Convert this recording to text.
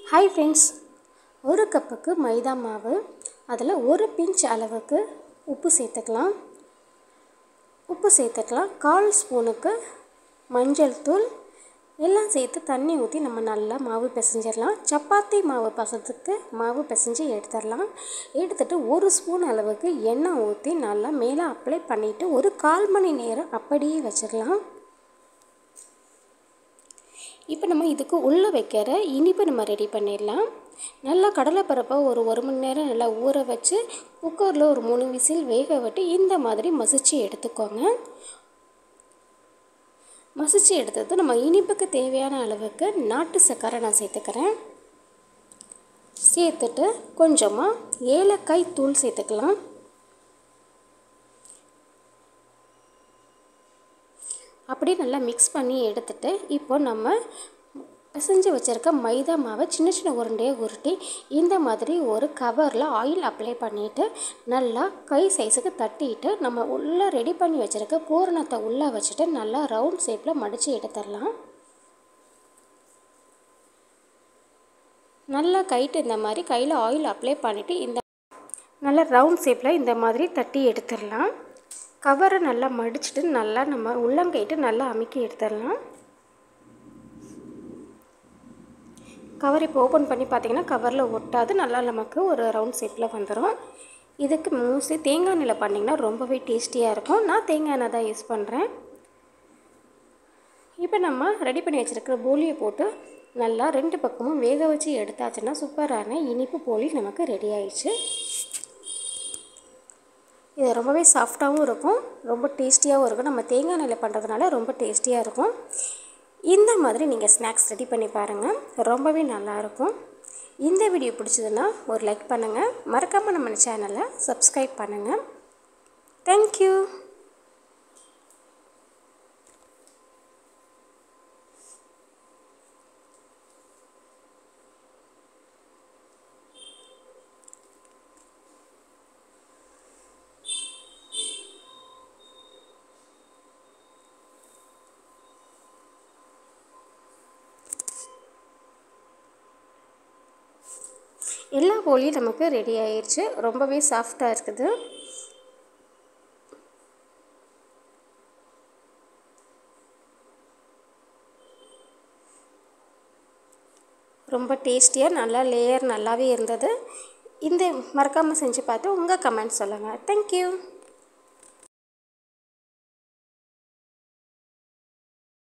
hi friends ஒரு கப்புக்கு மைதா மாவு அதில் ஒரு பிஞ்ச் அளவுக்கு உப்பு சேர்த்துக்கலாம் உப்பு சேர்த்துக்கலாம் கால் ஸ்பூனுக்கு மஞ்சள் தூள் எல்லாம் சேர்த்து தண்ணி ஊற்றி நம்ம நல்லா மாவு பிசைஞ்சிடலாம் சப்பாத்தி மாவு பசத்துக்கு மாவு பிசைஞ்சு எடுத்துடலாம் எடுத்துகிட்டு ஒரு ஸ்பூன் அளவுக்கு எண்ணெய் ஊற்றி நல்லா மேலே அப்ளை பண்ணிவிட்டு ஒரு கால் மணி நேரம் அப்படியே வச்சிடலாம் இப்போ நம்ம இதுக்கு உள்ளே வைக்கிற இனிப்பு நம்ம ரெடி பண்ணிடலாம் நல்லா கடலைப்பருப்பை ஒரு ஒரு மணி நேரம் நல்லா ஊற வச்சு குக்கரில் ஒரு மூணு விசில் வேக விட்டு இந்த மாதிரி மசிச்சு எடுத்துக்கோங்க மசிச்சு எடுத்தது நம்ம இனிப்புக்கு தேவையான அளவுக்கு நாட்டு சர்க்கரை நான் சேர்த்துக்கிறேன் சேர்த்துட்டு கொஞ்சமாக ஏலக்காய் தூள் சேர்த்துக்கலாம் அப்படியே நல்லா மிக்ஸ் பண்ணி எடுத்துட்டு இப்போ நம்ம பிசைஞ்சு வச்சுருக்க மைதா மாவை சின்ன சின்ன உருண்டையாக உருட்டி இந்த மாதிரி ஒரு கவரில் ஆயில் அப்ளை பண்ணிவிட்டு நல்லா கை சைஸுக்கு தட்டிட்டு நம்ம உள்ளே ரெடி பண்ணி வச்சுருக்க பூரணத்தை உள்ளே வச்சுட்டு நல்லா ரவுண்ட் ஷேப்பில் மடித்து எடுத்துடலாம் நல்லா கைட்டு இந்த மாதிரி கையில் ஆயில் அப்ளை பண்ணிவிட்டு இந்த நல்லா ரவுண்ட் ஷேப்பில் இந்த மாதிரி தட்டி எடுத்துடலாம் கவரை நல்லா மடிச்சுட்டு நல்லா நம்ம உள்ளங்கைட்டு நல்லா அமுக்கி எடுத்துடலாம் கவர் இப்போ ஓப்பன் பண்ணி பார்த்தீங்கன்னா கவரில் ஒட்டாது நல்லா நமக்கு ஒரு ரவுண்ட் ஷேப்பில் வந்துடும் இதுக்கு மோஸ்ட்லி தேங்காய் எண்ணெயில் பண்ணிங்கன்னா ரொம்பவே டேஸ்டியாக இருக்கும் நான் தேங்காய் எண்ணெய் தான் யூஸ் பண்ணுறேன் இப்போ நம்ம ரெடி பண்ணி வச்சுருக்கிற போலியை போட்டு நல்லா ரெண்டு பக்கமும் வேக வச்சு எடுத்தாச்சுன்னா சூப்பரான இனிப்பு போலி நமக்கு ரெடி ஆயிடுச்சு இது ரொம்பவே சாஃப்டாகவும் இருக்கும் ரொம்ப டேஸ்டியாகவும் இருக்கும் நம்ம தேங்காய் எண்ணெயில் பண்ணுறதுனால ரொம்ப டேஸ்டியாக இருக்கும் இந்த மாதிரி நீங்கள் ஸ்நாக்ஸ் ரெடி பண்ணி பாருங்கள் ரொம்பவே நல்லாயிருக்கும் இந்த வீடியோ பிடிச்சதுன்னா ஒரு லைக் பண்ணுங்கள் மறக்காமல் நம்ம சேனலை சப்ஸ்கிரைப் பண்ணுங்கள் தேங்க்யூ எல்லா போலியும் நமக்கு ரெடி ஆயிடுச்சு ரொம்பவே சாஃப்டாக இருக்குது ரொம்ப டேஸ்டியாக நல்லா லேயர் நல்லாவே இருந்தது இந்த மறக்காமல் செஞ்சு பார்த்து உங்கள் கமெண்ட் சொல்லுங்கள் தேங்க்யூ